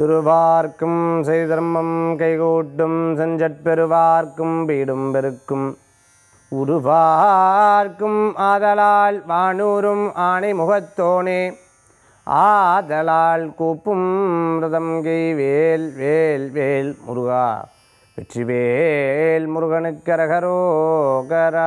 திருவார்க்கும் செய்தர்மம் கைகூட்டும் செஞ்சற்பெருவார்க்கும் பீடும் பெருக்கும் உருவார்க்கும் ஆதலால் வானூரும் ஆணை முகத்தோனே ஆதலால் கூப்பும் ரதம் கை வேல் வேல் வேல் முருகா வெற்றிவேல் முருகனுக்கரகரோகரா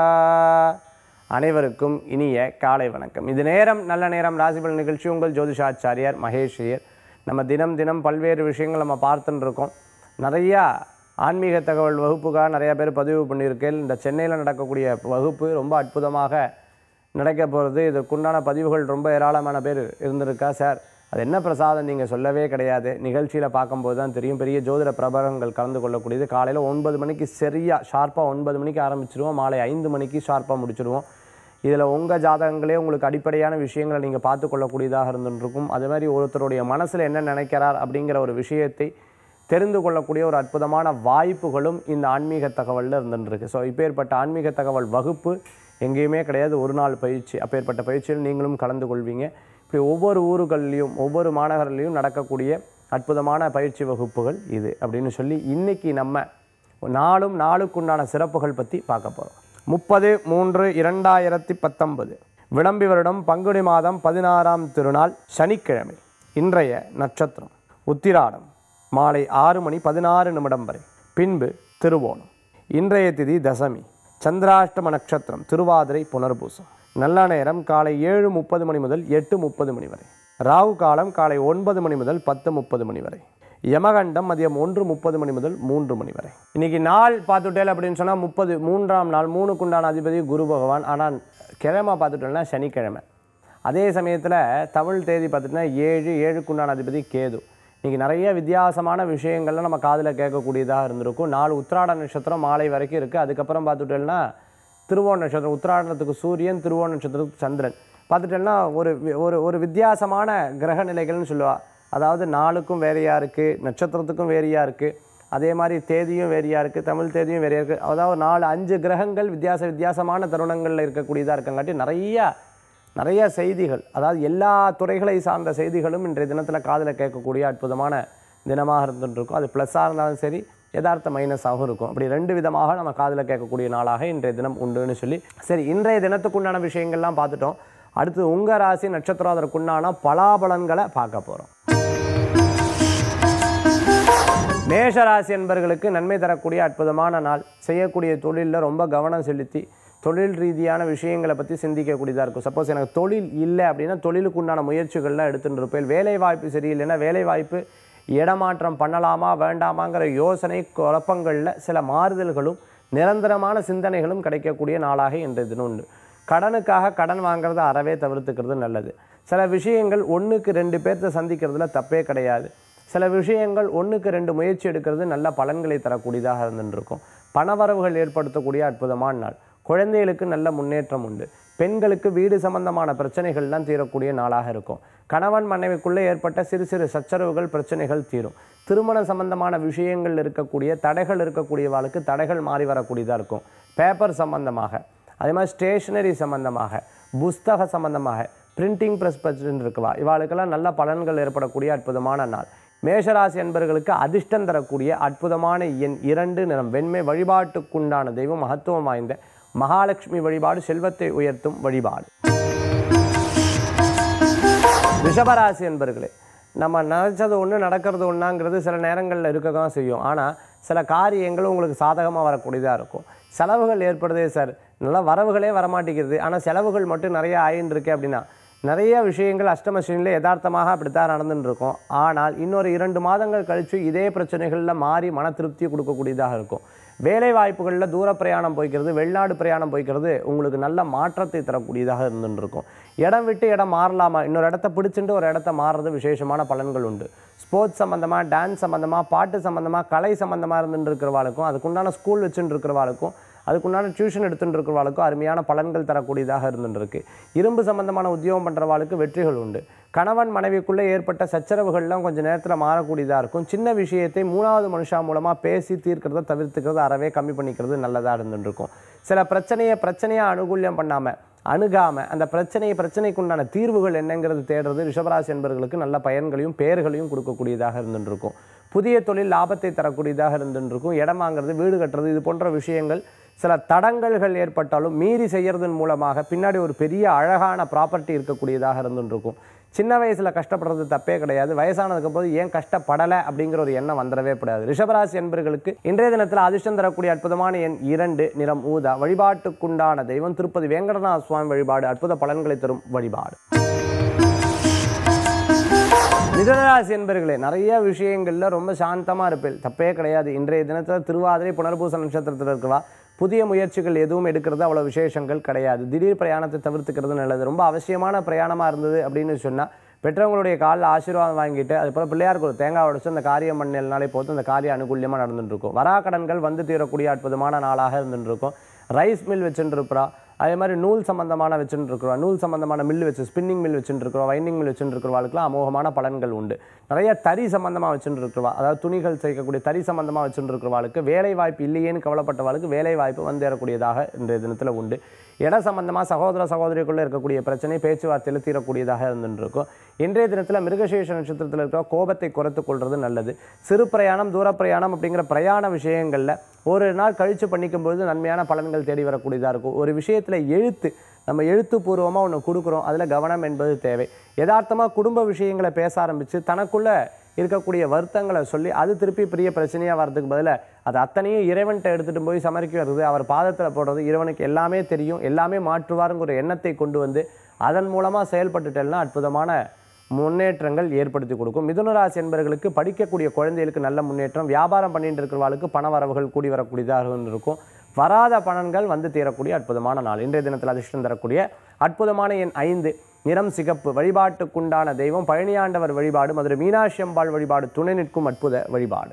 அனைவருக்கும் இனிய காலை வணக்கம் இது நேரம் நல்ல நேரம் ராசிபல் நிகழ்ச்சி உங்கள் ஜோதிஷாச்சாரியார் மகேஷ்யர் நம்ம தினம் தினம் பல்வேறு விஷயங்கள் நம்ம பார்த்துட்டு இருக்கோம் நிறையா ஆன்மீக தகவல் வகுப்புக்காக நிறைய பேர் பதிவு பண்ணியிருக்கேன் இந்த சென்னையில் நடக்கக்கூடிய வகுப்பு ரொம்ப அற்புதமாக நடக்க போகிறது இதற்குண்டான பதிவுகள் ரொம்ப ஏராளமான பேர் இருந்திருக்கா சார் அது என்ன பிரசாதம் நீங்கள் சொல்லவே கிடையாது நிகழ்ச்சியில் பார்க்கும்போது தான் தெரியும் பெரிய ஜோதிட பிரபலங்கள் கலந்து கொள்ளக்கூடியது காலையில் ஒன்பது மணிக்கு சரியாக ஷார்ப்பாக ஒன்பது மணிக்கு ஆரம்பிச்சிருவோம் மாலை ஐந்து மணிக்கு ஷார்ப்பாக முடிச்சிடுவோம் இதில் உங்கள் ஜாதகங்களே உங்களுக்கு அடிப்படையான விஷயங்களை நீங்கள் பார்த்து கொள்ளக்கூடியதாக இருந்துருக்கும் அதே மாதிரி ஒருத்தருடைய மனசில் என்ன நினைக்கிறார் அப்படிங்கிற ஒரு விஷயத்தை தெரிந்து கொள்ளக்கூடிய ஒரு அற்புதமான வாய்ப்புகளும் இந்த ஆன்மீக தகவலில் இருந்துருக்கு ஸோ இப்பேற்பட்ட ஆன்மீக தகவல் வகுப்பு எங்கேயுமே கிடையாது ஒரு நாள் பயிற்சி அப்பேற்பட்ட பயிற்சியில் நீங்களும் கலந்து கொள்வீங்க இப்படி ஒவ்வொரு ஊர்கள்லையும் ஒவ்வொரு மாநகர்லையும் நடக்கக்கூடிய அற்புதமான பயிற்சி வகுப்புகள் இது அப்படின்னு சொல்லி இன்னைக்கு நம்ம நாளும் நாளுக்குண்டான சிறப்புகள் பற்றி பார்க்க போகிறோம் முப்பது மூன்று இரண்டாயிரத்தி பத்தொன்பது விளம்பி வருடம் பங்குனி மாதம் பதினாறாம் திருநாள் சனிக்கிழமை இன்றைய நட்சத்திரம் உத்திராடம் மாலை ஆறு மணி பதினாறு நிமிடம் வரை பின்பு திருவோணம் இன்றைய திதி தசமி சந்திராஷ்டம நட்சத்திரம் திருவாதிரை புனர்பூசம் நல்ல நேரம் காலை ஏழு முப்பது மணி முதல் எட்டு முப்பது மணி வரை ராகு காலம் காலை ஒன்பது மணி முதல் பத்து முப்பது மணி வரை யமகண்டம் மதியம் ஒன்று முப்பது மணி முதல் மூன்று மணி வரை இன்னைக்கு நாள் பார்த்துட்டேல் அப்படின்னு சொன்னால் முப்பது மூன்றாம் நாள் மூணுக்குண்டான அதிபதி குரு பகவான் ஆனால் கிழமை பார்த்துட்டோம்னா சனிக்கிழமை அதே சமயத்தில் தமிழ் தேதி பார்த்துட்டோம்னா ஏழு ஏழுக்குண்டான அதிபதி கேது இன்றைக்கி நிறைய வித்தியாசமான விஷயங்கள்லாம் நம்ம காதில் கேட்கக்கூடியதாக இருந்திருக்கும் நாலு உத்திராட நட்சத்திரம் மாலை வரைக்கும் இருக்குது அதுக்கப்புறம் பார்த்துட்டோம்னா திருவோண நட்சத்திரம் உத்திராடத்துக்கு சூரியன் திருவோண நட்சத்திரத்துக்கு சந்திரன் பார்த்துட்டோம்னா ஒரு வி- ஒரு ஒரு வித்தியாசமான கிரக நிலைகள்னு சொல்லுவா அதாவது நாளுக்கும் வேறையாக இருக்குது நட்சத்திரத்துக்கும் வேறையாக இருக்குது அதே மாதிரி தேதியும் வேறையாக இருக்குது தமிழ் தேதியும் வேறையாக இருக்குது அதாவது நாலு அஞ்சு கிரகங்கள் வித்தியாச வித்தியாசமான தருணங்களில் இருக்கக்கூடியதாக இருக்கங்காட்டி நிறையா நிறைய செய்திகள் அதாவது எல்லா துறைகளை சார்ந்த செய்திகளும் இன்றைய தினத்தில் காதில் கேட்கக்கூடிய அற்புதமான தினமாக இருந்துருக்கும் அது ப்ளஸ்ஸாக இருந்தாலும் சரி யதார்த்த மைனஸாகவும் இருக்கும் அப்படி ரெண்டு விதமாக நம்ம காதில் கேட்கக்கூடிய நாளாக இன்றைய தினம் உண்டுன்னு சொல்லி சரி இன்றைய தினத்துக்குண்டான விஷயங்கள்லாம் பார்த்துட்டோம் அடுத்து உங்கள் ராசி நட்சத்திரம் அதற்குண்டான பலாபலன்களை பார்க்க போகிறோம் மேஷராசி என்பர்களுக்கு நன்மை தரக்கூடிய அற்புதமான நாள் செய்யக்கூடிய தொழிலில் ரொம்ப கவனம் செலுத்தி தொழில் ரீதியான விஷயங்களை பற்றி சிந்திக்கக்கூடியதாக இருக்கும் சப்போஸ் எனக்கு தொழில் இல்லை அப்படின்னா தொழிலுக்கு உண்டான முயற்சிகள்லாம் எடுத்துட்டு இருப்பேன் வேலை வாய்ப்பு சரியில்லைன்னா வேலை வாய்ப்பு இடமாற்றம் பண்ணலாமா வேண்டாமாங்கிற யோசனை குழப்பங்களில் சில மாறுதல்களும் நிரந்தரமான சிந்தனைகளும் கிடைக்கக்கூடிய நாளாக இன்றைய தினம் உண்டு கடனுக்காக கடன் வாங்குறத அறவே தவிர்த்துக்கிறது நல்லது சில விஷயங்கள் ஒன்றுக்கு ரெண்டு பேர்த்த சந்திக்கிறதுல தப்பே கிடையாது சில விஷயங்கள் ஒன்றுக்கு ரெண்டு முயற்சி எடுக்கிறது நல்ல பலன்களை தரக்கூடியதாக இருந்துருக்கும் பணவரவுகள் ஏற்படுத்தக்கூடிய அற்புதமான நாள் குழந்தைகளுக்கு நல்ல முன்னேற்றம் உண்டு பெண்களுக்கு வீடு சம்பந்தமான பிரச்சனைகள்லாம் தீரக்கூடிய நாளாக இருக்கும் கணவன் மனைவிக்குள்ளே ஏற்பட்ட சிறு சிறு சச்சரவுகள் பிரச்சனைகள் தீரும் திருமணம் சம்பந்தமான விஷயங்கள் இருக்கக்கூடிய தடைகள் இருக்கக்கூடியவாளுக்கு தடைகள் மாறி வரக்கூடியதாக இருக்கும் பேப்பர் சம்பந்தமாக அதே மாதிரி ஸ்டேஷனரி சம்பந்தமாக புஸ்தக சம்பந்தமாக பிரிண்டிங் ப்ரெஸ் பிரச்சனை இருக்குவா இவாளுக்கெல்லாம் நல்ல பலன்கள் ஏற்படக்கூடிய அற்புதமான நாள் மேஷராசி என்பவர்களுக்கு அதிர்ஷ்டம் தரக்கூடிய அற்புதமான எண் இரண்டு நிறம் வெண்மை வழிபாட்டுக்குண்டான தெய்வம் மகத்துவம் வாய்ந்த மகாலட்சுமி வழிபாடு செல்வத்தை உயர்த்தும் வழிபாடு ரிஷபராசி என்பர்களே நம்ம நினச்சது ஒன்று நடக்கிறது ஒன்றாங்கிறது சில நேரங்களில் இருக்க தான் செய்யும் ஆனால் சில காரியங்கள் உங்களுக்கு சாதகமாக வரக்கூடியதாக இருக்கும் செலவுகள் ஏற்படுதே சார் நல்லா வரவுகளே வரமாட்டேங்கிறது ஆனால் செலவுகள் மட்டும் நிறைய ஆயின்னு இருக்கு அப்படின்னா நிறைய விஷயங்கள் அஷ்டமசனியில் யதார்த்தமாக அப்படித்தான் நடந்துட்டு இருக்கும் ஆனால் இன்னொரு இரண்டு மாதங்கள் கழித்து இதே பிரச்சனைகளில் மாறி மன திருப்தி கொடுக்கக்கூடியதாக இருக்கும் வேலை வாய்ப்புகளில் தூர பிரயாணம் போய்க்கிறது வெளிநாடு பிரயாணம் போய்க்கிறது உங்களுக்கு நல்ல மாற்றத்தை தரக்கூடியதாக இருந்துட்டு இருக்கும் இடம் விட்டு இடம் மாறலாமா இன்னொரு இடத்த பிடிச்சிட்டு ஒரு இடத்த மாறுறது விசேஷமான பலன்கள் உண்டு ஸ்போர்ட்ஸ் சம்மந்தமாக டான்ஸ் சம்மந்தமாக பாட்டு சம்மந்தமாக கலை சம்மந்தமாக இருந்துட்டு இருக்கிறவாளுக்கும் அதுக்குண்டான ஸ்கூல் வச்சுட்டு இருக்கிறவாளுக்கும் அதுக்குண்டான டியூஷன் எடுத்துட்டு இருக்கிறவாளுக்கும் அருமையான பலன்கள் தரக்கூடியதாக இருந்துட்டு இருக்கு இரும்பு சம்பந்தமான உத்தியோகம் பண்ணுறவாளுக்கு வெற்றிகள் உண்டு கணவன் மனைவிக்குள்ளே ஏற்பட்ட சச்சரவுகள்லாம் கொஞ்சம் நேரத்தில் மாறக்கூடியதாக இருக்கும் சின்ன விஷயத்தை மூணாவது மனுஷா மூலமாக பேசி தீர்க்கிறத தவிர்த்துக்கிறது அறவே கம்மி பண்ணிக்கிறது நல்லதாக இருந்துட்டு இருக்கும் சில பிரச்சனையை பிரச்சனையாக அனுகூல்யம் பண்ணாமல் அணுகாமல் அந்த பிரச்சனை பிரச்சனைக்கு உண்டான தீர்வுகள் என்னங்கிறது தேடுறது ரிஷபராசி என்பவர்களுக்கு நல்ல பயன்களையும் பெயர்களையும் கொடுக்கக்கூடியதாக இருந்துருக்கும் புதிய தொழில் லாபத்தை தரக்கூடியதாக இருந்துருக்கும் இடம் வாங்குறது வீடு கட்டுறது இது போன்ற விஷயங்கள் சில தடங்கல்கள் ஏற்பட்டாலும் மீறி செய்யறதன் மூலமாக பின்னாடி ஒரு பெரிய அழகான ப்ராப்பர்ட்டி இருக்கக்கூடியதாக இருந்துருக்கும் சின்ன வயசில் கஷ்டப்படுறது தப்பே கிடையாது வயசானதுக்கு போது ஏன் கஷ்டப்படலை அப்படிங்கிற ஒரு எண்ணம் வந்துடவே கூடாது ரிஷபராசி என்பர்களுக்கு இன்றைய தினத்தில் அதிர்ஷ்டம் தரக்கூடிய அற்புதமான எண் இரண்டு நிறம் ஊதா வழிபாட்டுக்குண்டான தெய்வம் திருப்பதி வேங்கடநாத சுவாமி வழிபாடு அற்புத பலன்களை தரும் வழிபாடு மிதனராசி என்பர்களே நிறைய விஷயங்களில் ரொம்ப சாந்தமாக இருப்பேன் தப்பே கிடையாது இன்றைய தினத்தில் திருவாதிரை புனர்பூச நட்சத்திரத்தில் இருக்கவா புதிய முயற்சிகள் எதுவும் எடுக்கிறது அவ்வளோ விசேஷங்கள் கிடையாது திடீர் பிரயாணத்தை தவிர்த்துக்கிறது நல்லது ரொம்ப அவசியமான பிரயாணமாக இருந்தது அப்படின்னு சொன்னால் பெற்றவங்களுடைய காலில் ஆசீர்வாதம் வாங்கிட்டு அது போல் பிள்ளையாருக்கு ஒரு தேங்காய் உடைச்சு அந்த காரியம் பண்ணினாலே போதும் அந்த காரியம் அனுகூல்யமாக நடந்துட்டு இருக்கும் வராக்கடன்கள் வந்து தீரக்கூடிய அற்புதமான நாளாக இருந்துட்டு இருக்கும் ரைஸ் மில் வச்சுட்டு இருப்பா அதே மாதிரி நூல் சம்பந்தமான வச்சுட்டு இருக்கிறோம் நூல் சம்பந்தமான மில் வச்சு ஸ்பின்னிங் மில் வச்சுட்டு இருக்கிறோம் வைண்டிங் மில் வச்சுட்டு இருக்கிறவாளுக்குலாம் அமோகமான பலன்கள் உண்டு நிறைய தறி சம்பந்தமாக வச்சுட்டு இருக்கிறவா அதாவது துணிகள் சேர்க்கக்கூடிய தறி சம்பந்தமாக வச்சுட்டு இருக்கிறவாளுக்கு வேலை வாய்ப்பு இல்லையேன்னு கவலைப்பட்டவாளுக்கு வேலை வாய்ப்பு வந்தேறக்கூடியதாக இன்றைய தினத்தில் உண்டு இட சம்பந்தமாக சகோதர சகோதரிக்குள்ளே இருக்கக்கூடிய பிரச்சனை பேச்சுவார்த்தையில் தீரக்கூடியதாக இருந்துட்டு இருக்கும் இன்றைய தினத்தில் மிருகசேஷ நட்சத்திரத்தில் இருக்கிற கோபத்தை குறைத்துக் கொள்வது நல்லது சிறு பிரயாணம் தூர பிரயாணம் அப்படிங்கிற பிரயாண விஷயங்களில் ஒரு நாள் கழித்து பண்ணிக்கும் பொழுது நன்மையான பலன்கள் தேடி வரக்கூடியதாக இருக்கும் ஒரு விஷயத்தில் எழுத்து நம்ம எழுத்துப்பூர்வமாக ஒன்று கொடுக்குறோம் அதில் கவனம் என்பது தேவை யதார்த்தமாக குடும்ப விஷயங்களை பேச ஆரம்பித்து தனக்குள்ளே இருக்கக்கூடிய வருத்தங்களை சொல்லி அது திருப்பி பெரிய பிரச்சனையாக வரதுக்கு பதிலாக அது அத்தனையும் இறைவன்கிட்ட எடுத்துகிட்டு போய் சமர்க்கிறது அவர் பாதத்தில் போடுறது இறைவனுக்கு எல்லாமே தெரியும் எல்லாமே மாற்றுவாருங்கிற ஒரு எண்ணத்தை கொண்டு வந்து அதன் மூலமாக செயல்பட்டுட்டேன்னா அற்புதமான முன்னேற்றங்கள் ஏற்படுத்தி கொடுக்கும் மிதுனராசி என்பவர்களுக்கு படிக்கக்கூடிய குழந்தைகளுக்கு நல்ல முன்னேற்றம் வியாபாரம் பண்ணிட்டு இருக்கிறவர்களுக்கு பண வரவுகள் கூடி வரக்கூடியதாக இருக்கும் வராத பலன்கள் வந்து தீரக்கூடிய அற்புதமான நாள் இன்றைய தினத்தில் அதிர்ஷ்டம் தரக்கூடிய அற்புதமான எண் ஐந்து நிறம் சிகப்பு வழிபாட்டுக்குண்டான தெய்வம் பழனியாண்டவர் வழிபாடு மதுரை மீனாட்சி அம்பாள் வழிபாடு துணை நிற்கும் அற்புத வழிபாடு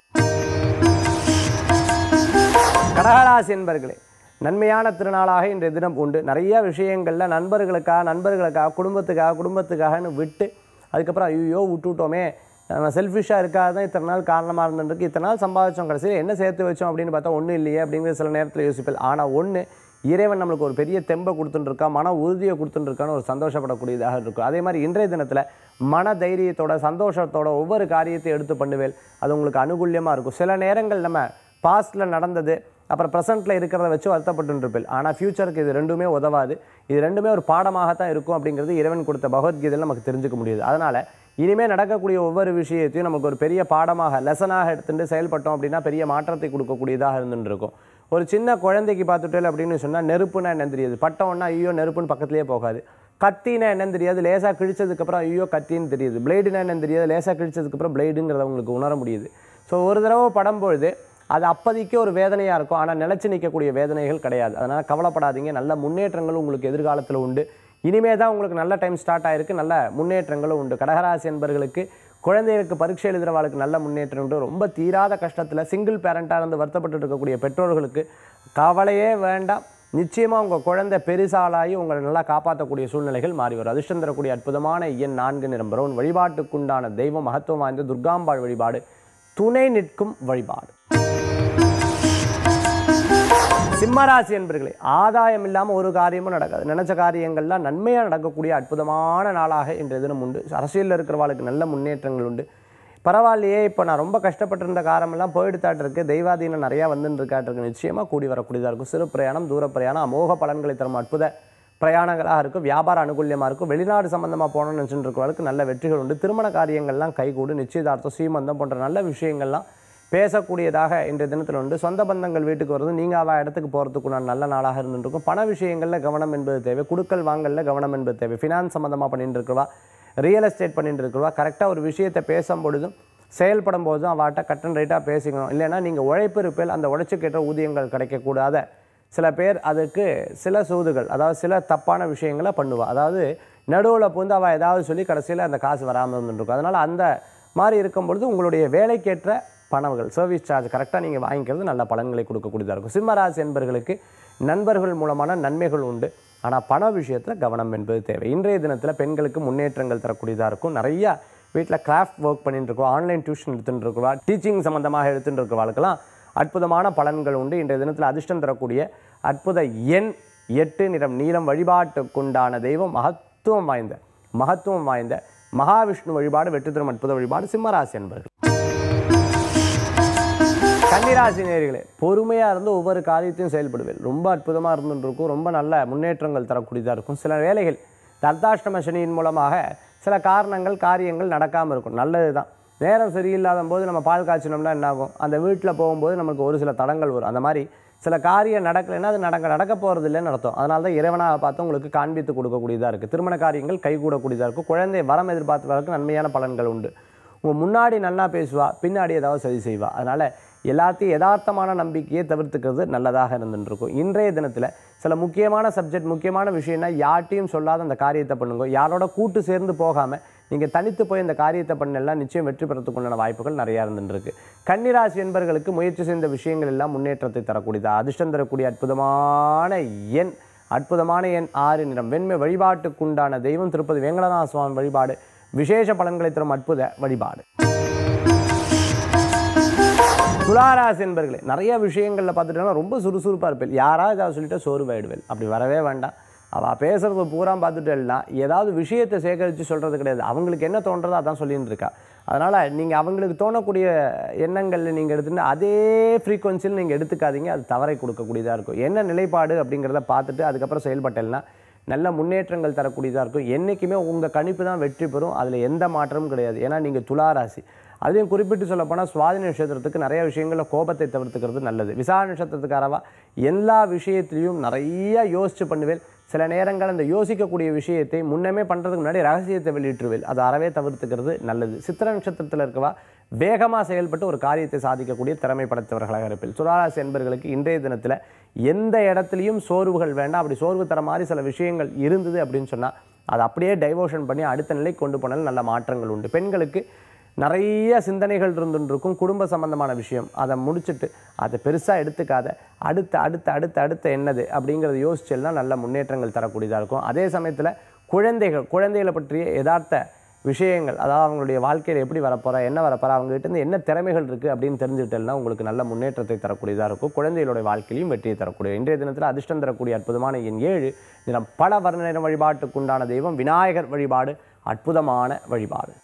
கடகராசி என்பர்களே நன்மையான திருநாளாக இன்றைய தினம் உண்டு நிறைய விஷயங்களில் நண்பர்களுக்காக நண்பர்களுக்காக குடும்பத்துக்காக குடும்பத்துக்காகன்னு விட்டு அதுக்கப்புறம் ஐயோ விட்டுவிட்டோமே நம்ம செல்ஃபிஷாக இருக்காது தான் இத்தனை நாள் காரணமாக இருந்துருக்கு இத்தனை நாள் சம்பாதிச்சோம் கடைசியில் என்ன சேர்த்து வச்சோம் அப்படின்னு பார்த்தா ஒன்றும் இல்லையே அப்படிங்கிற சில நேரத்தில் யோசிப்பேன் ஆனால் ஒன்று இறைவன் நம்மளுக்கு ஒரு பெரிய தெம்பை கொடுத்துட்டுருக்கா மன உறுதியை கொடுத்துட்டுருக்கான்னு ஒரு சந்தோஷப்படக்கூடியதாக இருக்கும் அதே மாதிரி இன்றைய தினத்தில் மன தைரியத்தோட சந்தோஷத்தோட ஒவ்வொரு காரியத்தை எடுத்து பண்ணுவேன் அது உங்களுக்கு அனுகூல்யமாக இருக்கும் சில நேரங்கள் நம்ம பாஸ்ட்டில் நடந்தது அப்புறம் ப்ரெசென்ட்டில் இருக்கிறத வச்சு வருத்தப்பட்டு இருப்பேன் ஆனால் ஃப்யூச்சருக்கு இது ரெண்டுமே உதவாது இது ரெண்டுமே ஒரு பாடமாகத்தான் இருக்கும் அப்படிங்கிறது இறைவன் கொடுத்த பகவத்கீதையில் நமக்கு தெரிஞ்சுக்க முடியுது அதனால் இனிமேல் நடக்கக்கூடிய ஒவ்வொரு விஷயத்தையும் நமக்கு ஒரு பெரிய பாடமாக லெசனாக எடுத்துட்டு செயல்பட்டோம் அப்படின்னா பெரிய மாற்றத்தை கொடுக்கக்கூடியதாக இருந்துட்டு இருக்கும் ஒரு சின்ன குழந்தைக்கு பார்த்துட்டேன் அப்படின்னு சொன்னால் நெருப்புனா என்னன்னு தெரியாது பட்டம்னா ஐயோ நெருப்புன்னு பக்கத்துலேயே போகாது கத்தினா என்னன்னு தெரியாது லேசாக கிழிச்சதுக்கப்புறம் ஐயோ கத்தின்னு தெரியுது பிளேடுனா என்னன்னு தெரியாது லேசாக கிழிச்சதுக்கப்புறம் பிளேடுங்கிறத உங்களுக்கு உணர முடியுது ஸோ ஒரு தடவை படம் பொழுது அது அப்போதைக்கு ஒரு வேதனையாக இருக்கும் ஆனால் நிலச்சி நிற்கக்கூடிய வேதனைகள் கிடையாது அதனால் கவலைப்படாதீங்க நல்ல முன்னேற்றங்கள் உங்களுக்கு எதிர்காலத்தில் உண்டு இனிமே தான் உங்களுக்கு நல்ல டைம் ஸ்டார்ட் ஆயிருக்கு நல்ல முன்னேற்றங்களும் உண்டு கடகராசி என்பர்களுக்கு குழந்தைகளுக்கு பரீட்சை எழுதுகிறவாளுக்கு நல்ல முன்னேற்றம் உண்டு ரொம்ப தீராத கஷ்டத்தில் சிங்கிள் பேரண்ட்டாக இருந்து வருத்தப்பட்டு இருக்கக்கூடிய பெற்றோர்களுக்கு கவலையே வேண்டாம் நிச்சயமாக உங்கள் குழந்தை பெருசாலாகி உங்களை நல்லா காப்பாற்றக்கூடிய சூழ்நிலைகள் மாறி வரும் அதிர்ஷ்டம் தரக்கூடிய அற்புதமான எண் நான்கு நிறம் பிரவுன் வழிபாட்டுக்குண்டான தெய்வம் மகத்துவம் வாய்ந்த துர்காம்பாள் வழிபாடு துணை நிற்கும் வழிபாடு சிம்மராசி என்பர்களே ஆதாயம் இல்லாமல் ஒரு காரியமும் நடக்காது நினைச்ச காரியங்கள்லாம் நன்மையாக நடக்கக்கூடிய அற்புதமான நாளாக இன்றைய தினம் உண்டு அரசியலில் இருக்கிறவாளுக்கு நல்ல முன்னேற்றங்கள் உண்டு பரவாயில்லையே இப்போ நான் ரொம்ப கஷ்டப்பட்டிருந்த காரமெல்லாம் போயிடுத்தாட்டு இருக்கு தெய்வாதீனம் நிறையா வந்துன்னு இருக்காட்டு இருக்கு நிச்சயமாக கூடி வரக்கூடியதாக இருக்கும் சிறு பிரயாணம் தூர பிரயாணம் அமோக பலன்களை தரும் அற்புத பிரயாணங்களாக இருக்கும் வியாபார அனுகூல்யமாக இருக்கும் வெளிநாடு சம்மந்தமாக போகணும்னு நினச்சிட்டு இருக்கிறவங்களுக்கு நல்ல வெற்றிகள் உண்டு திருமண காரியங்கள்லாம் கைகூடு நிச்சயதார்த்தம் சீமந்தம் போன்ற நல்ல விஷயங்கள்லாம் பேசக்கூடியதாக இன்றைய தினத்தில் உண்டு சொந்த பந்தங்கள் வீட்டுக்கு வருது நீங்கள் அவள் இடத்துக்கு போகிறதுக்குண்டான நல்ல நாளாக இருந்துருக்கும் பண விஷயங்களில் கவனம் என்பது தேவை குடுக்கல் வாங்கலில் கவனம் என்பது தேவை ஃபினான்ஸ் சம்மந்தமாக பண்ணிட்டு இருக்கிறவா ரியல் எஸ்டேட் பண்ணிட்டு இருக்கிறவா கரெக்டாக ஒரு விஷயத்தை பேசும் பொழுதும் செயல்படும் போதும் அவட்ட கட்டன் ரைட்டாக பேசிக்கணும் இல்லைன்னா நீங்கள் உழைப்பு இருப்பில் அந்த உழைச்சுக்கேற்ற ஊதியங்கள் கிடைக்கக்கூடாத சில பேர் அதுக்கு சில சூதுகள் அதாவது சில தப்பான விஷயங்களை பண்ணுவா அதாவது நடுவில் புந்து அவள் ஏதாவது சொல்லி கடைசியில் அந்த காசு வராமல் இருந்துருக்கும் அதனால் அந்த மாதிரி இருக்கும் பொழுது உங்களுடைய வேலைக்கேற்ற பணங்கள் சர்வீஸ் சார்ஜ் கரெக்டாக நீங்கள் வாங்கிக்கிறது நல்ல பலன்களை கொடுக்கக்கூடியதாக இருக்கும் சிம்மராசி என்பர்களுக்கு நண்பர்கள் மூலமான நன்மைகள் உண்டு ஆனால் பண விஷயத்தில் கவனம் என்பது தேவை இன்றைய தினத்தில் பெண்களுக்கு முன்னேற்றங்கள் தரக்கூடியதாக இருக்கும் நிறைய வீட்டில் கிராஃப்ட் ஒர்க் பண்ணிட்டு இருக்கோம் ஆன்லைன் டியூஷன் எடுத்துகிட்டு இருக்கவா டீச்சிங் சம்மந்தமாக எடுத்துகிட்டு இருக்கிறவாளுக்கெல்லாம் அற்புதமான பலன்கள் உண்டு இன்றைய தினத்தில் அதிர்ஷ்டம் தரக்கூடிய அற்புத எண் எட்டு நிறம் நீலம் வழிபாட்டுக்குண்டான தெய்வம் மகத்துவம் வாய்ந்த மகத்துவம் வாய்ந்த மகாவிஷ்ணு வழிபாடு வெற்றி தரும் அற்புத வழிபாடு சிம்மராசி என்பர்கள் கன்னிராசி நேர்களே பொறுமையாக இருந்து ஒவ்வொரு காரியத்தையும் செயல்படுவேன் ரொம்ப அற்புதமாக இருந்துட்டு இருக்கும் ரொம்ப நல்ல முன்னேற்றங்கள் தரக்கூடியதாக இருக்கும் சில வேலைகள் தர்தாஷ்டம சனியின் மூலமாக சில காரணங்கள் காரியங்கள் நடக்காமல் இருக்கும் நல்லது தான் நேரம் சரியில்லாத போது நம்ம பால் காய்ச்சினோம்னா என்ன ஆகும் அந்த வீட்டில் போகும்போது நமக்கு ஒரு சில தடங்கள் வரும் அந்த மாதிரி சில காரியம் நடக்கலைன்னா அது நடக்க நடக்க போகிறது இல்லைன்னு அர்த்தம் அதனால தான் இறைவனாக பார்த்து உங்களுக்கு காண்பித்து கொடுக்கக்கூடியதாக இருக்குது திருமண காரியங்கள் கைகூடக்கூடியதாக இருக்கும் குழந்தை வரம் எதிர்பார்த்தவர்களுக்கு நன்மையான பலன்கள் உண்டு உங்கள் முன்னாடி நல்லா பேசுவா பின்னாடி ஏதாவது சரி செய்வா அதனால் எல்லாத்தையும் யதார்த்தமான நம்பிக்கையை தவிர்த்துக்கிறது நல்லதாக இருந்துருக்கும் இன்றைய தினத்தில் சில முக்கியமான சப்ஜெக்ட் முக்கியமான விஷயம்னா யார்ட்டையும் சொல்லாத அந்த காரியத்தை பண்ணுங்க யாரோட கூட்டு சேர்ந்து போகாமல் நீங்கள் தனித்து போய் இந்த காரியத்தை பண்ணலாம் நிச்சயம் வெற்றி பெறத்துக்குண்டான வாய்ப்புகள் நிறையா இருந்துருக்கு கன்னிராசி என்பர்களுக்கு முயற்சி செய்த விஷயங்கள் எல்லாம் முன்னேற்றத்தை தரக்கூடியது அதிர்ஷ்டம் தரக்கூடிய அற்புதமான எண் அற்புதமான எண் ஆறு நிறம் வெண்மை வழிபாட்டுக்குண்டான தெய்வம் திருப்பதி வேங்கடநாத சுவாமி வழிபாடு விசேஷ பலன்களை தரும் அற்புத வழிபாடு துளாராசி என்பர்களே நிறைய விஷயங்களில் பார்த்துட்டோம்னா ரொம்ப சுறுசுறுப்பாக இருப்பேன் யாராவது ஏதாவது சொல்லிட்டு சோர்வாயிடுவேன் அப்படி வரவே வேண்டாம் அவள் பேசுறது பூரா பார்த்துட்டேன்னா ஏதாவது விஷயத்தை சேகரித்து சொல்கிறது கிடையாது அவங்களுக்கு என்ன தோன்றதோ அதான் சொல்லின்னு இருக்கா அதனால் நீங்கள் அவங்களுக்கு தோணக்கூடிய எண்ணங்களில் நீங்கள் எடுத்துட்டு அதே ஃப்ரீக்குவன்சியில் நீங்கள் எடுத்துக்காதீங்க அது தவறை கொடுக்கக்கூடியதாக இருக்கும் என்ன நிலைப்பாடு அப்படிங்கிறத பார்த்துட்டு அதுக்கப்புறம் செயல்பட்டேன்னா நல்ல முன்னேற்றங்கள் தரக்கூடியதாக இருக்கும் என்றைக்குமே உங்கள் கணிப்பு தான் வெற்றி பெறும் அதில் எந்த மாற்றமும் கிடையாது ஏன்னா நீங்கள் துளாராசி அதையும் குறிப்பிட்டு சொல்லப்போனால் சுவாதி நட்சத்திரத்துக்கு நிறைய விஷயங்களில் கோபத்தை தவிர்த்துக்கிறது நல்லது விசாக நட்சத்திரத்துக்காரவா எல்லா விஷயத்திலையும் நிறைய யோசிச்சு பண்ணுவேன் சில நேரங்கள் அந்த யோசிக்கக்கூடிய விஷயத்தை முன்னமே பண்ணுறதுக்கு முன்னாடி ரகசியத்தை வெளியிட்டுருவேன் அதை அறவே தவிர்த்துக்கிறது நல்லது சித்திர நட்சத்திரத்தில் இருக்கவா வேகமாக செயல்பட்டு ஒரு காரியத்தை சாதிக்கக்கூடிய திறமை படைத்தவர்களாக இருப்பேன் சுராராசி என்பர்களுக்கு இன்றைய தினத்தில் எந்த இடத்துலையும் சோர்வுகள் வேண்டாம் அப்படி சோர்வு தர மாதிரி சில விஷயங்கள் இருந்தது அப்படின்னு சொன்னால் அதை அப்படியே டைவோஷன் பண்ணி அடுத்த நிலைக்கு கொண்டு போனால் நல்ல மாற்றங்கள் உண்டு பெண்களுக்கு நிறைய சிந்தனைகள் இருந்துருக்கும் குடும்ப சம்பந்தமான விஷயம் அதை முடிச்சுட்டு அதை பெருசாக எடுத்துக்காத அடுத்த அடுத்த அடுத்த அடுத்த என்னது அப்படிங்கிறத யோசிச்சல்னா நல்ல முன்னேற்றங்கள் தரக்கூடியதாக இருக்கும் அதே சமயத்தில் குழந்தைகள் குழந்தைகளை பற்றிய யதார்த்த விஷயங்கள் அதாவது அவங்களுடைய வாழ்க்கையில் எப்படி வரப்போறா என்ன வரப்போறா அவங்ககிட்ட இருந்து என்ன திறமைகள் இருக்குது அப்படின்னு தெரிஞ்சுக்கிட்டேன்னா உங்களுக்கு நல்ல முன்னேற்றத்தை தரக்கூடியதாக இருக்கும் குழந்தைகளுடைய வாழ்க்கையிலும் வெற்றியை தரக்கூடிய இன்றைய தினத்தில் அதிர்ஷ்டம் தரக்கூடிய அற்புதமான எண் ஏழு தினம் பல வர்ண நிற வழிபாட்டுக்குண்டான தெய்வம் விநாயகர் வழிபாடு அற்புதமான வழிபாடு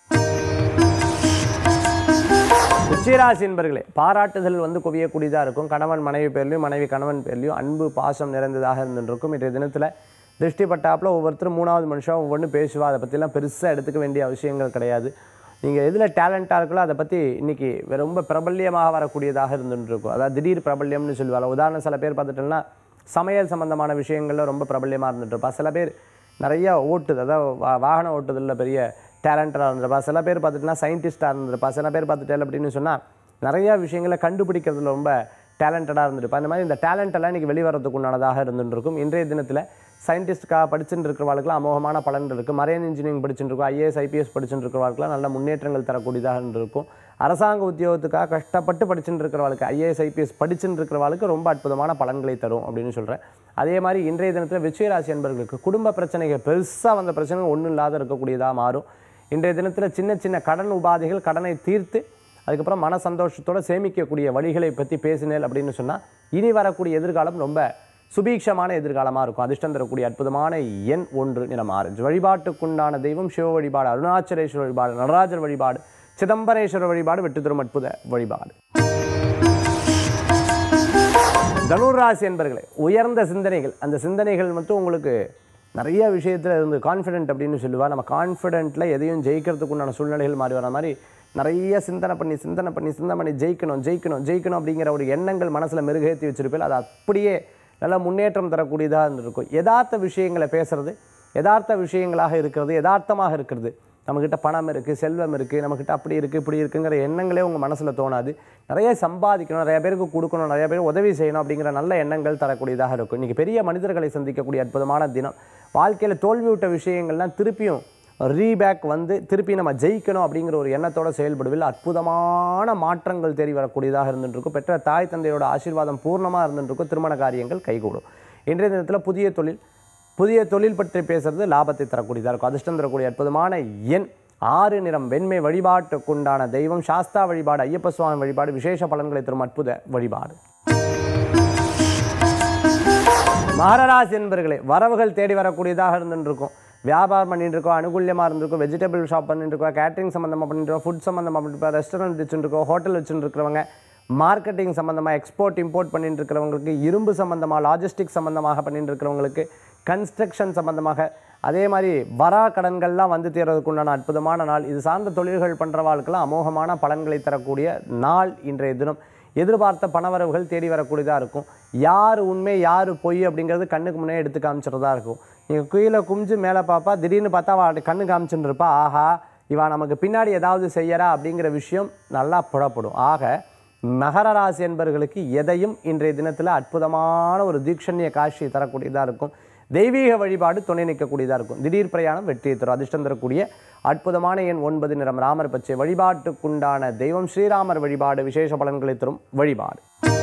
உச்சிராசி என்பர்களே பாராட்டுதல் வந்து குவியக்கூடியதாக இருக்கும் கணவன் மனைவி பேர்லையும் மனைவி கணவன் பேர்லையும் அன்பு பாசம் நிறைந்ததாக இருந்துருக்கும் இன்றைய தினத்தில் திருஷ்டி பட்டாப்பில் ஒவ்வொருத்தரும் மூணாவது மனுஷன் ஒவ்வொன்று பேசுவா அதை பற்றிலாம் பெருசாக எடுத்துக்க வேண்டிய அவசியங்கள் கிடையாது நீங்கள் எதில் டேலண்ட்டாக இருக்கோ அதை பற்றி இன்றைக்கி ரொம்ப பிரபல்யமாக வரக்கூடியதாக இருந்துட்டு இருக்கும் அதாவது திடீர் பிரபல்யம்னு சொல்லுவாங்க உதாரணம் சில பேர் பார்த்துட்டோம்னா சமையல் சம்பந்தமான விஷயங்களில் ரொம்ப பிரபல்யமாக இருந்துட்டு இருப்பா சில பேர் நிறைய ஓட்டுது அதாவது வா- வாகன ஓட்டுதலில் பெரிய டேலண்டடாக இருந்திருப்பா சில பேர் பார்த்துட்டுனா சயின்டிஸ்டாக இருந்திருப்பா சில பேர் பார்த்துட்டேன் அப்படின்னு சொன்னால் நிறையா விஷயங்களை கண்டுபிடிக்கிறதுல ரொம்ப டேலண்டடாக இருந்திருப்பா இந்த மாதிரி இந்த talent எல்லாம் இன்றைக்கி வெளிவரத்துக்கு உண்டானதாக இருந்துட்டு இருக்கும் இன்றைய தினத்தில் சயின்டிஸ்ட்காக படிச்சுட்டு இருக்கிறவர்களுக்குலாம் அமோகமான பலன் இருக்குது மரைன் இன்ஜினியரிங் படிச்சுட்டு இருக்கோம் ஐஏஎஸ் ஐபிஎஸ் படிச்சுட்டு இருக்கிறவர்களுக்குலாம் நல்ல முன்னேற்றங்கள் தரக்கூடியதாக இருக்கும் அரசாங்க உத்தியோகத்துக்காக கஷ்டப்பட்டு படிச்சுட்டு இருக்கிறவளுக்கு ஐஏஎஸ் ஐபிஎஸ் படிச்சுட்டு இருக்கிறவளுக்கு ரொம்ப அற்புதமான பலன்களை தரும் அப்படின்னு சொல்கிறேன் அதே மாதிரி இன்றைய தினத்தில் விஜயராசி என்பவர்களுக்கு குடும்ப பிரச்சனைகள் பெருசாக வந்த பிரச்சனைகள் ஒன்றும் இல்லாத இருக்கக்கூடியதாக மாறும் இன்றைய தினத்தில் சின்ன சின்ன கடன் உபாதைகள் கடனை தீர்த்து அதுக்கப்புறம் மன சந்தோஷத்தோட சேமிக்கக்கூடிய வழிகளை பற்றி பேசினேன் அப்படின்னு சொன்னால் இனி வரக்கூடிய எதிர்காலம் ரொம்ப சுபீக்ஷமான எதிர்காலமாக இருக்கும் அதிர்ஷ்டம் தரக்கூடிய அற்புதமான எண் ஒன்று நிறம் ஆரஞ்சு வழிபாட்டுக்குண்டான தெய்வம் சிவ வழிபாடு அருணாச்சலேஸ்வரர் வழிபாடு நடராஜர் வழிபாடு சிதம்பரேஸ்வரர் வழிபாடு வெற்றி தரும் அற்புத வழிபாடு தனுராசி என்பர்களே உயர்ந்த சிந்தனைகள் அந்த சிந்தனைகள் மட்டும் உங்களுக்கு நிறைய விஷயத்தில் இருந்து கான்ஃபிடென்ட் அப்படின்னு சொல்லுவா நம்ம கான்ஃபிடென்ட்டில் எதையும் ஜெயிக்கிறதுக்கு உண்டான சூழ்நிலைகள் மாறி வர மாதிரி நிறைய சிந்தனை பண்ணி சிந்தனை பண்ணி சிந்தனை பண்ணி ஜெயிக்கணும் ஜெயிக்கணும் ஜெயிக்கணும் அப்படிங்கிற ஒரு எண்ணங்கள் மனசில் மெருகேற்றி வச்சிருப்பேன் அது அப்படியே நல்ல முன்னேற்றம் தரக்கூடியதாக இருந்திருக்கும் யதார்த்த விஷயங்களை பேசுறது யதார்த்த விஷயங்களாக இருக்கிறது யதார்த்தமாக இருக்கிறது நம்மக்கிட்ட பணம் இருக்குது செல்வம் இருக்குது நம்மக்கிட்ட அப்படி இருக்குது இப்படி இருக்குங்கிற எண்ணங்களே உங்கள் மனசில் தோணாது நிறைய சம்பாதிக்கணும் நிறைய பேருக்கு கொடுக்கணும் நிறைய பேர் உதவி செய்யணும் அப்படிங்கிற நல்ல எண்ணங்கள் தரக்கூடியதாக இருக்கும் இன்றைக்கி பெரிய மனிதர்களை சந்திக்கக்கூடிய அற்புதமான தினம் வாழ்க்கையில் தோல்வி விட்ட விஷயங்கள்லாம் திருப்பியும் ரீபேக் வந்து திருப்பி நம்ம ஜெயிக்கணும் அப்படிங்கிற ஒரு எண்ணத்தோட செயல்படுவில் அற்புதமான மாற்றங்கள் தேடி வரக்கூடியதாக இருந்துருக்கும் பெற்ற தாய் தந்தையோட ஆசீர்வாதம் பூர்ணமாக இருந்துருக்கும் திருமண காரியங்கள் கைகூடும் இன்றைய தினத்தில் புதிய தொழில் புதிய தொழில் பற்றி பேசுறது லாபத்தை தரக்கூடியதாக இருக்கும் அதிர்ஷ்டம் தரக்கூடிய அற்புதமான எண் ஆறு நிறம் வெண்மை வழிபாட்டுக்குண்டான தெய்வம் சாஸ்தா வழிபாடு ஐயப்ப சுவாமி வழிபாடு விசேஷ பலன்களை தரும் அற்புத வழிபாடு மகராசி என்பர்களே வரவுகள் தேடி வரக்கூடியதாக இருந்துருக்கும் வியாபாரம் பண்ணிட்டு இருக்கோம் அனுகூல்யமாக இருந்திருக்கும் வெஜிடபிள் ஷாப் பண்ணிட்டு இருக்கோம் கேட்டரிங் சம்மந்தமாக பண்ணிட்டு இருக்கோம் ஃபுட் சம்மந்தமாக பண்ணிட்டு இருக்கோம் ரெஸ்டாரண்ட் வச்சுருக்கோம் ஹோட்டல் வச்சுட்டு இருக்கிறவங்க மார்க்கெட்டிங் சம்மந்தமாக எக்ஸ்போர்ட் இம்போர்ட் பண்ணிட்டு இருக்கிறவங்களுக்கு இரும்பு சம்மந்தமாக லாஜிஸ்டிக் சம்மந்தமாக பண்ணிட்டு இருக்கிறவங்களுக்கு கன்ஸ்ட்ரக்ஷன் சம்மந்தமாக அதே மாதிரி வரா கடன்கள்லாம் வந்து தீர்றதுக்கு உண்டான அற்புதமான நாள் இது சார்ந்த தொழில்கள் பண்ணுறவாளுக்கெல்லாம் அமோகமான பலன்களை தரக்கூடிய நாள் இன்றைய தினம் எதிர்பார்த்த பணவரவுகள் தேடி வரக்கூடியதாக இருக்கும் யார் உண்மை யார் பொய் அப்படிங்கிறது கண்ணுக்கு முன்னே எடுத்து காமிச்சிறதா இருக்கும் நீங்கள் கீழே குமிஞ்சு மேலே பார்ப்பா திடீர்னு பார்த்தா அவள் கண்ணு காமிச்சுட்டு இருப்பா ஆஹா இவா நமக்கு பின்னாடி ஏதாவது செய்யறா அப்படிங்கிற விஷயம் நல்லா புறப்படும் ஆக மகர ராசி என்பவர்களுக்கு எதையும் இன்றைய தினத்தில் அற்புதமான ஒரு தீட்சண்ய காட்சியை தரக்கூடியதாக இருக்கும் தெய்வீக வழிபாடு துணை நிற்கக்கூடியதாக இருக்கும் திடீர் பிரயாணம் வெற்றியை தரும் அதிர்ஷ்டம் தரக்கூடிய அற்புதமான எண் ஒன்பது நிறம் ராமர் பச்சை வழிபாட்டுக்குண்டான தெய்வம் ஸ்ரீராமர் வழிபாடு விசேஷ பலன்களை தரும் வழிபாடு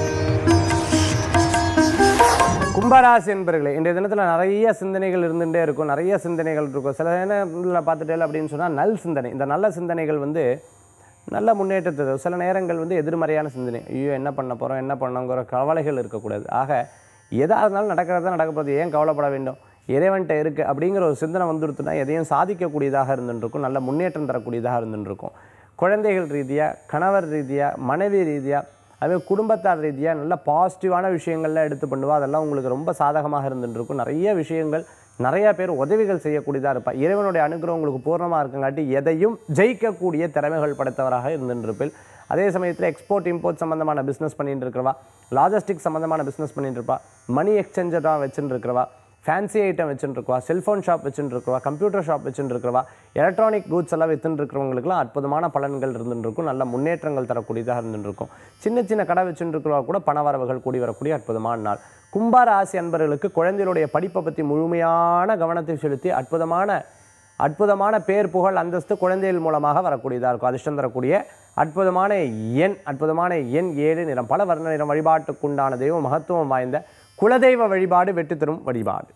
கும்பராசி என்பர்களே இன்றைய தினத்தில் நிறைய சிந்தனைகள் இருந்துகிட்டே இருக்கும் நிறைய சிந்தனைகள் இருக்கும் சில நேரங்களில் பார்த்துட்டே அப்படின்னு சொன்னால் நல் சிந்தனை இந்த நல்ல சிந்தனைகள் வந்து நல்ல முன்னேற்றத்தை தரும். சில நேரங்கள் வந்து எதிர்மறையான சிந்தனை ஐயோ என்ன பண்ண போகிறோம் என்ன பண்ணோங்கிற கவலைகள் இருக்கக்கூடாது ஆக எதாக இருந்தாலும் நடக்கிறதா நடக்க போகுது ஏன் கவலைப்பட வேண்டும் இறைவன்கிட்ட இருக்குது அப்படிங்கிற ஒரு சிந்தனை வந்துடுத்துனா எதையும் சாதிக்கக்கூடியதாக இருந்துருக்கும் நல்ல முன்னேற்றம் தரக்கூடியதாக இருந்துருக்கும் குழந்தைகள் ரீதியாக கணவர் ரீதியாக மனைவி ரீதியாக அதுவே குடும்பத்தார் ரீதியாக நல்ல பாசிட்டிவான விஷயங்கள்லாம் எடுத்து பண்ணுவா அதெல்லாம் உங்களுக்கு ரொம்ப சாதகமாக இருந்துருக்கும் நிறைய விஷயங்கள் நிறைய பேர் உதவிகள் செய்யக்கூடியதாக இருப்பா இறைவனுடைய அனுகிரகம் உங்களுக்கு பூர்ணமாக இருக்குங்காட்டி எதையும் ஜெயிக்கக்கூடிய திறமைகள் படைத்தவராக இருந்துருப்பில் அதே சமயத்தில் எக்ஸ்போர்ட் இம்போர்ட் சம்மந்தமான பிஸ்னஸ் பண்ணிட்டு இருக்கிறவா லாஜிஸ்டிக் சம்மந்தமான பிஸ்னஸ் பண்ணிட்டு இருப்பா மணி எக்ஸ்சேஞ்சராக வச்சுட்டு இருக்கிறவா ஃபேன்சி ஐட்டம் வச்சுட்டு இருக்கவா செல்ஃபோன் ஷாப் வச்சுட்டு இருக்கவா கம்ப்யூட்டர் ஷாப் வச்சுட்டு இருக்கிறவா எலக்ட்ரானிக் கூட்ஸ் எல்லாம் வித்துட்டு இருக்கிறவங்களுக்குலாம் அற்புதமான பலன்கள் இருந்துட்டு இருக்கும் நல்ல முன்னேற்றங்கள் தரக்கூடியதாக இருந்துட்டு இருக்கும் சின்ன சின்ன கடை வச்சுட்டு இருக்கிறவா கூட பண வரவுகள் கூடி வரக்கூடிய அற்புதமான நாள் கும்பார ராசி அன்பர்களுக்கு குழந்தைகளுடைய படிப்பை பற்றி முழுமையான கவனத்தை செலுத்தி அற்புதமான அற்புதமான பேர் புகழ் அந்தஸ்து குழந்தைகள் மூலமாக வரக்கூடியதாக இருக்கும் அதிர்ஷ்டம் தரக்கூடிய அற்புதமான எண் அற்புதமான எண் ஏழு நிறம் பல வர்ண நிறம் வழிபாட்டுக்குண்டான தெய்வம் மகத்துவம் வாய்ந்த குலதெய்வ வழிபாடு வெற்றி தரும் வழிபாடு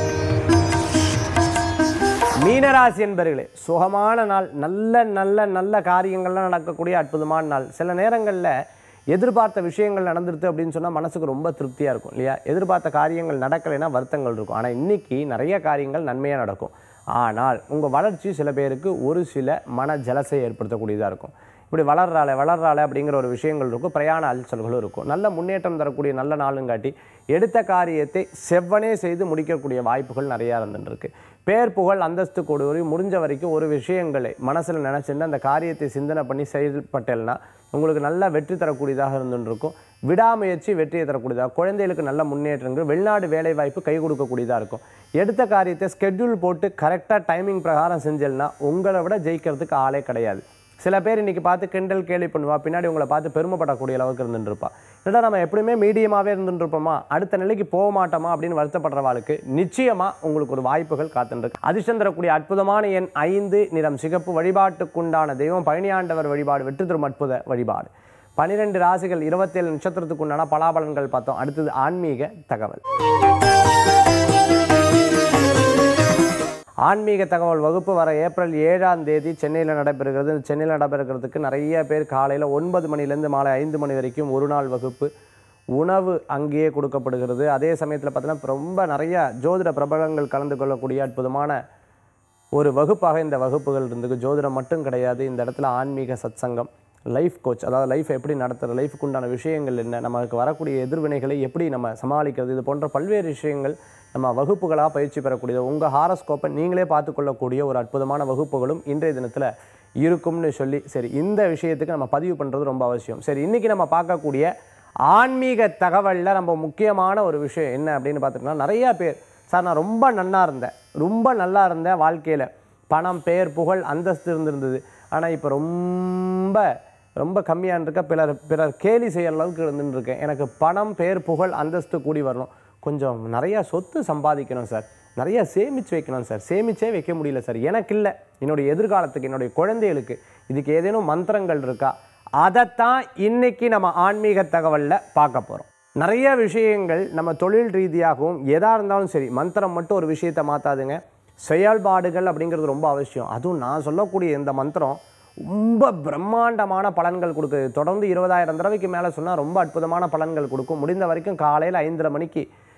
மீனராசி என்பர்களே சுகமான நாள் நல்ல நல்ல நல்ல காரியங்கள்லாம் நடக்கக்கூடிய அற்புதமான நாள் சில நேரங்களில் எதிர்பார்த்த விஷயங்கள் நடந்துருது அப்படின்னு சொன்னால் மனசுக்கு ரொம்ப திருப்தியாக இருக்கும் இல்லையா எதிர்பார்த்த காரியங்கள் நடக்கலைன்னா வருத்தங்கள் இருக்கும் ஆனால் இன்னைக்கு நிறைய காரியங்கள் நன்மையாக நடக்கும் ஆனால் உங்கள் வளர்ச்சி சில பேருக்கு ஒரு சில மன ஜலசை ஏற்படுத்தக்கூடியதாக இருக்கும் இப்படி வளர்றாளே வளர்றாளே அப்படிங்கிற ஒரு விஷயங்கள் இருக்கும் பிரயாண அலைச்சல்களும் இருக்கும் நல்ல முன்னேற்றம் தரக்கூடிய நல்ல நாளும் காட்டி எடுத்த காரியத்தை செவ்வனே செய்து முடிக்கக்கூடிய வாய்ப்புகள் நிறையா இருந்துருக்கு பேர் புகழ் அந்தஸ்து கொடுவரை முடிஞ்ச வரைக்கும் ஒரு விஷயங்களை மனசில் நினச்சிட்டு அந்த காரியத்தை சிந்தனை பண்ணி செயல்பட்டேன்னா உங்களுக்கு நல்ல வெற்றி தரக்கூடியதாக இருந்துருக்கும் விடாமுயற்சி வெற்றியை தரக்கூடியதாக குழந்தைகளுக்கு நல்ல முன்னேற்றங்கள் வெளிநாடு வேலை வாய்ப்பு கை கொடுக்கக்கூடியதாக இருக்கும் எடுத்த காரியத்தை ஸ்கெட்யூல் போட்டு கரெக்டாக டைமிங் பிரகாரம் செஞ்சேன்னா உங்களை விட ஜெயிக்கிறதுக்கு ஆளே கிடையாது சில பேர் இன்னைக்கு பார்த்து கிண்டல் கேலி பண்ணுவா பின்னாடி உங்களை பார்த்து பெருமைப்படக்கூடிய அளவுக்கு இருந்துட்டு இருப்பா இல்லைடா நம்ம எப்படியுமே மீடியமாகவே இருந்துட்டு இருப்போமா அடுத்த நிலைக்கு போக மாட்டோமா அப்படின்னு வருத்தப்படுறவாளுக்கு நிச்சயமா உங்களுக்கு ஒரு வாய்ப்புகள் காத்துருக்கு அதிர்ஷ்டம் தரக்கூடிய அற்புதமான எண் ஐந்து நிறம் சிகப்பு வழிபாட்டுக்குண்டான தெய்வம் பழனியாண்டவர் வழிபாடு வெற்றி தரும் அற்புத வழிபாடு பன்னிரெண்டு ராசிகள் இருபத்தேழு நட்சத்திரத்துக்கு உண்டான பலாபலன்கள் பார்த்தோம் அடுத்தது ஆன்மீக தகவல் ஆன்மீக தகவல் வகுப்பு வர ஏப்ரல் ஏழாம் தேதி சென்னையில் நடைபெறுகிறது இந்த சென்னையில் நடைபெறுகிறதுக்கு நிறைய பேர் காலையில் ஒன்பது மணிலேருந்து மாலை ஐந்து மணி வரைக்கும் ஒரு நாள் வகுப்பு உணவு அங்கேயே கொடுக்கப்படுகிறது அதே சமயத்தில் பார்த்தீங்கன்னா ரொம்ப நிறைய ஜோதிட பிரபலங்கள் கலந்து கொள்ளக்கூடிய அற்புதமான ஒரு வகுப்பாக இந்த வகுப்புகள் இருந்தது ஜோதிடம் மட்டும் கிடையாது இந்த இடத்துல ஆன்மீக சத்சங்கம் லைஃப் கோச் அதாவது லைஃப் எப்படி நடத்துறது லைஃபுக்கு உண்டான விஷயங்கள் என்ன நமக்கு வரக்கூடிய எதிர்வினைகளை எப்படி நம்ம சமாளிக்கிறது இது போன்ற பல்வேறு விஷயங்கள் நம்ம வகுப்புகளாக பயிற்சி பெறக்கூடியது உங்கள் ஹாரஸ்கோப்பை நீங்களே பார்த்துக்கொள்ளக்கூடிய ஒரு அற்புதமான வகுப்புகளும் இன்றைய தினத்தில் இருக்கும்னு சொல்லி சரி இந்த விஷயத்துக்கு நம்ம பதிவு பண்ணுறது ரொம்ப அவசியம் சரி இன்றைக்கி நம்ம பார்க்கக்கூடிய ஆன்மீக தகவலில் நம்ம முக்கியமான ஒரு விஷயம் என்ன அப்படின்னு பார்த்துட்டோம்னா நிறையா பேர் சார் நான் ரொம்ப நன்னா இருந்தேன் ரொம்ப நல்லா இருந்தேன் வாழ்க்கையில் பணம் பேர் புகழ் அந்தஸ்து இருந்திருந்தது ஆனால் இப்போ ரொம்ப ரொம்ப கம்மியாக இருக்க பிறர் பிறர் கேலி செய்யற அளவுக்கு இருந்துட்டு இருக்கேன் எனக்கு பணம் பேர் புகழ் அந்தஸ்து கூடி வரணும் கொஞ்சம் நிறையா சொத்து சம்பாதிக்கணும் சார் நிறைய சேமிச்சு வைக்கணும் சார் சேமிச்சே வைக்க முடியல சார் எனக்கு இல்லை என்னுடைய எதிர்காலத்துக்கு என்னுடைய குழந்தைகளுக்கு இதுக்கு ஏதேனும் மந்திரங்கள் இருக்கா அதைத்தான் இன்னைக்கு நம்ம ஆன்மீக தகவலில் பார்க்க போகிறோம் நிறைய விஷயங்கள் நம்ம தொழில் ரீதியாகவும் எதாக இருந்தாலும் சரி மந்திரம் மட்டும் ஒரு விஷயத்தை மாற்றாதுங்க செயல்பாடுகள் அப்படிங்கிறது ரொம்ப அவசியம் அதுவும் நான் சொல்லக்கூடிய இந்த மந்திரம் ரொம்ப பிரம்மாண்டமான பலன்கள் கொடுக்குது தொடர்ந்து இருபதாயிரம் தடவைக்கு மேலே சொன்னால் ரொம்ப அற்புதமான பலன்கள் கொடுக்கும் முடிந்த வரைக்கும் காலையில் ஐந்தரை மணிக்கு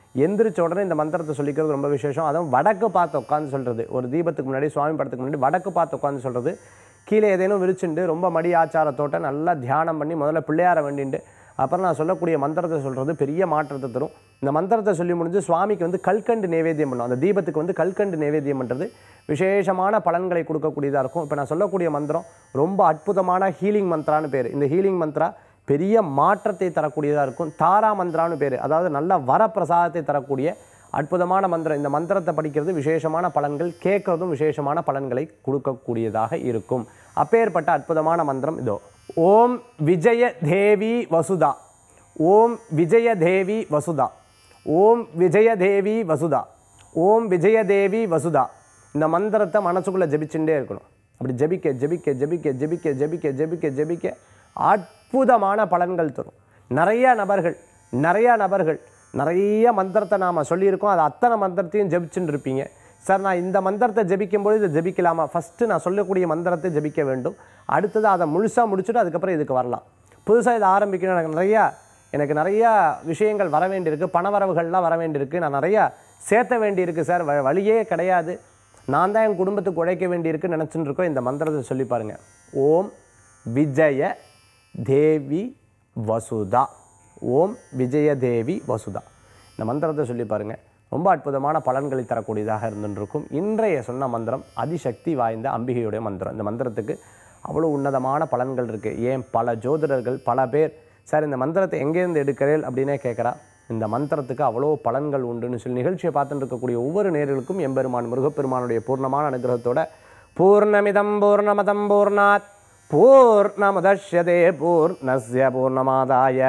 எந்திரிச்ச உடனே இந்த மந்திரத்தை சொல்லிக்கிறது ரொம்ப விசேஷம் அதுவும் வடக்கு பார்த்து உட்காந்து சொல்கிறது ஒரு தீபத்துக்கு முன்னாடி சுவாமி படத்துக்கு முன்னாடி வடக்கு பார்த்து உட்காந்து சொல்கிறது கீழே ஏதேனும் விரிச்சுண்டு ரொம்ப மடி ஆச்சாரத்தோட்ட நல்லா தியானம் பண்ணி முதல்ல பிள்ளையார வேண்டிண்டு அப்புறம் நான் சொல்லக்கூடிய மந்திரத்தை சொல்கிறது பெரிய மாற்றத்தை தரும் இந்த மந்திரத்தை சொல்லி முடிஞ்சு சுவாமிக்கு வந்து கல்கண்டு நைவேத்தியம் பண்ணும் அந்த தீபத்துக்கு வந்து கல்கண்டு நைவேத்தியம் பண்ணுறது விசேஷமான பலன்களை கொடுக்கக்கூடியதாக இருக்கும் இப்போ நான் சொல்லக்கூடிய மந்திரம் ரொம்ப அற்புதமான ஹீலிங் மந்த்ரான்னு பேர் இந்த ஹீலிங் மந்த்ரா பெரிய மாற்றத்தை தரக்கூடியதாக இருக்கும் தாரா மந்திரான்னு பேர் அதாவது நல்ல வரப்பிரசாதத்தை தரக்கூடிய அற்புதமான மந்திரம் இந்த மந்திரத்தை படிக்கிறது விசேஷமான பலன்கள் கேட்கறதும் விசேஷமான பலன்களை கொடுக்கக்கூடியதாக இருக்கும் அப்பேற்பட்ட அற்புதமான மந்திரம் இதோ ஓம் விஜய தேவி வசுதா ஓம் விஜய தேவி வசுதா ஓம் விஜய தேவி வசுதா ஓம் விஜயதேவி வசுதா இந்த மந்திரத்தை மனசுக்குள்ளே ஜெபிச்சுட்டே இருக்கணும் அப்படி ஜெபிக்க ஜெபிக்க ஜெபிக்க ஜெபிக்க ஜெபிக்க ஜெபிக்க ஜெபிக்க அற்புதமான பலன்கள் தரும் நிறைய நபர்கள் நிறைய நபர்கள் நிறைய மந்திரத்தை நாம் சொல்லியிருக்கோம் அது அத்தனை மந்திரத்தையும் ஜெபிச்சுட்டு இருப்பீங்க சார் நான் இந்த மந்திரத்தை ஜெபிக்கும் பொழுது இதை ஜெபிக்கலாமா ஃபஸ்ட்டு நான் சொல்லக்கூடிய மந்திரத்தை ஜெபிக்க வேண்டும் அடுத்தது அதை முழுசாக முடிச்சுட்டு அதுக்கப்புறம் இதுக்கு வரலாம் புதுசாக இதை ஆரம்பிக்கணும் எனக்கு நிறையா எனக்கு நிறையா விஷயங்கள் வர வேண்டியிருக்கு பணவரவுகள்லாம் வர வேண்டியிருக்கு நான் நிறையா சேர்த்த வேண்டியிருக்கு சார் வ- வழியே கிடையாது நான் தான் என் குடும்பத்துக்கு உழைக்க வேண்டியிருக்குன்னு நினச்சிட்டு இருக்கோம் இந்த மந்திரத்தை சொல்லி பாருங்க ஓம் விஜய தேவி வசுதா ஓம் விஜயதேவி வசுதா இந்த மந்திரத்தை சொல்லி பாருங்க ரொம்ப அற்புதமான பலன்களை தரக்கூடியதாக இருந்துருக்கும் இன்றைய சொன்ன மந்திரம் அதிசக்தி வாய்ந்த அம்பிகையுடைய மந்திரம் இந்த மந்திரத்துக்கு அவ்வளோ உன்னதமான பலன்கள் இருக்குது ஏன் பல ஜோதிடர்கள் பல பேர் சார் இந்த மந்திரத்தை எங்கேருந்து எடுக்கிறேன் அப்படின்னே கேட்குறா இந்த மந்திரத்துக்கு அவ்வளோ பலன்கள் உண்டுன்னு சொல்லி நிகழ்ச்சியை பார்த்துட்டு இருக்கக்கூடிய ஒவ்வொரு நேர்களுக்கும் எம்பெருமான் முருகப்பெருமானுடைய பூர்ணமான அனுகிரகத்தோட பூர்ணமிதம் பூர்ணமதம் பூர்ணாத் பூர்ணமுதஷ்யதே பூர்ணஸ்ய பூர்ணமாதாய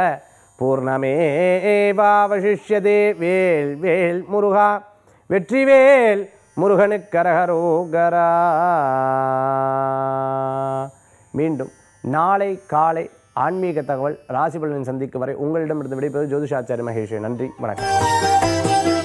பூர்ணமேவாவசிஷ்யதே வேல் வேல் முருகா வெற்றிவேல் முருகனுக்கரகரோகரா மீண்டும் நாளை காலை ஆன்மீக தகவல் ராசி பலனின் சந்திக்கும் வரை உங்களிடமிருந்து விடைபெறுவது ஜோதிஷாச்சாரி மகேஷ் நன்றி வணக்கம்